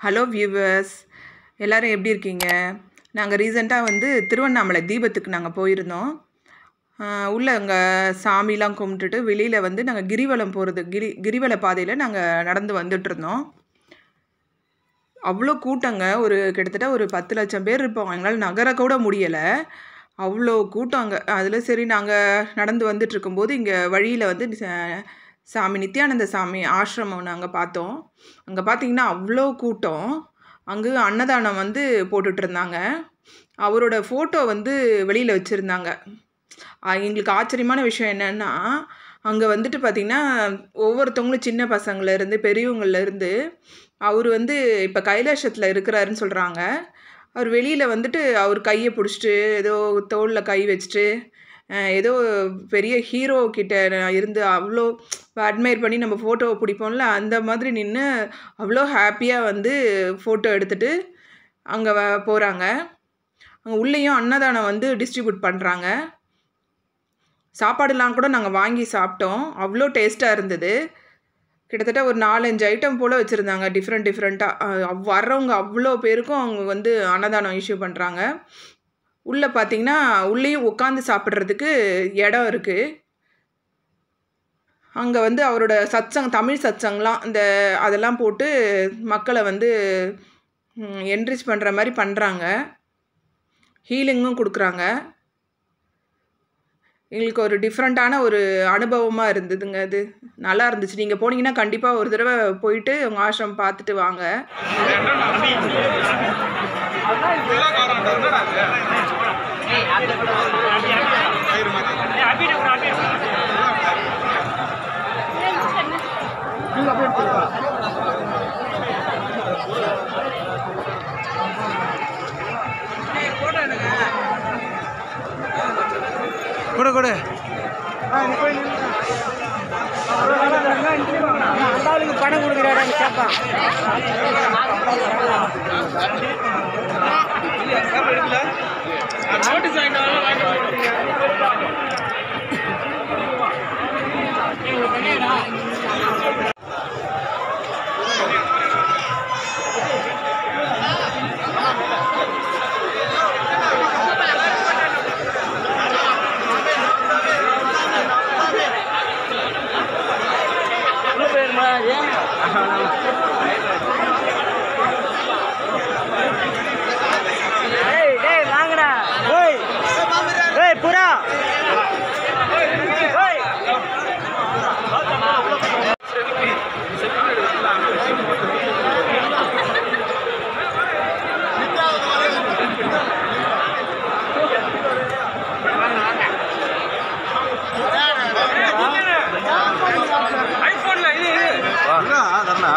hello viewers எல்லாரும் எப்படி இருக்கீங்க நாங்கள் ரீசெண்டாக வந்து திருவண்ணாமலை தீபத்துக்கு நாங்கள் போயிருந்தோம் உள்ளே அங்கே சாமிலாம் கும்பிட்டுட்டு வெளியில் வந்து நாங்கள் கிரிவலம் போகிறது கிரி கிரிவல பாதையில் நாங்கள் நடந்து வந்துட்டுருந்தோம் அவ்வளோ கூட்டங்க ஒரு கிட்டத்தட்ட ஒரு பத்து லட்சம் பேர் இருப்போம் எங்களால் நகர கூட முடியலை அவ்வளோ கூட்டம் அங்கே அதில் சரி நாங்கள் நடந்து வந்துட்டு இருக்கும்போது இங்கே வழியில் வந்து ச- சாமி நித்யானந்த சாமி ஆசிரமம் நாங்கள் பார்த்தோம் அங்கே பார்த்தீங்கன்னா அவ்வளோ கூட்டம் அங்கே அன்னதானம் வந்து போட்டுட்டு இருந்தாங்க அவரோட ஃபோட்டோ வந்து வெளியில் வச்சுருந்தாங்க எங்களுக்கு ஆச்சரியமான விஷயம் என்னென்னா அங்கே வந்துட்டு பார்த்திங்கன்னா ஒவ்வொருத்தவங்களும் சின்ன பசங்கள்லேருந்து பெரியவங்கள்லேருந்து அவர் வந்து இப்போ கைலாசத்தில் இருக்கிறாருன்னு சொல்கிறாங்க அவர் வெளியில் வந்துட்டு அவர் கையை பிடிச்சிட்டு ஏதோ தோளில் கை வச்சுட்டு அஹ், ஏதோ பெரிய ஹீரோ கிட்ட நான் இருந்து அவ்வளோ அட்மையர் பண்ணி நம்ம ஃபோட்டோ பிடிப்போம்ல அந்த மாதிரி நின்று அவ்வளோ ஹாப்பியாக வந்து ஃபோட்டோ எடுத்துட்டு அங்கே போகிறாங்க அங்கே உள்ளேயும் அன்னதானம் வந்து டிஸ்ட்ரிபியூட் பண்ணுறாங்க சாப்பாடுலாம் கூட நாங்கள் வாங்கி சாப்பிட்டோம் அவ்வளோ டேஸ்ட்டாக இருந்தது கிட்டத்தட்ட ஒரு நாலஞ்சு ஐட்டம் போல் வச்சுருந்தாங்க டிஃப்ரெண்ட் டிஃப்ரெண்ட்டாக வர்றவங்க அவ்வளோ பேருக்கும் அவங்க வந்து அன்னதானம் இஷ்யூ பண்ணுறாங்க உள்ளே பார்த்தீங்கன்னா உள்ளேயும் உட்காந்து சாப்பிட்றதுக்கு இடம் இருக்குது அங்கே வந்து அவரோட சத்சங் தமிழ் சத்சங்லாம் இந்த அதெல்லாம் போட்டு மக்களை வந்து என்ரிச் பண்ணுற மாதிரி பண்ணுறாங்க ஹீலிங்கும் கொடுக்குறாங்க எங்களுக்கு ஒரு டிஃப்ரெண்ட்டான ஒரு அனுபவமாக இருந்ததுங்க அது நல்லா இருந்துச்சு நீங்கள் போனீங்கன்னா கண்டிப்பாக ஒரு தடவை போயிட்டு உங்கள் ஆசிரமம் பார்த்துட்டு வாங்க கொடு கொடு அந்தாளுக்கு பணம் கொடுக்குறாடான்னு கேட்பான் ஏய் டேய் வாங்கடா ஓய் ஏய் புறா ஓய் தரணா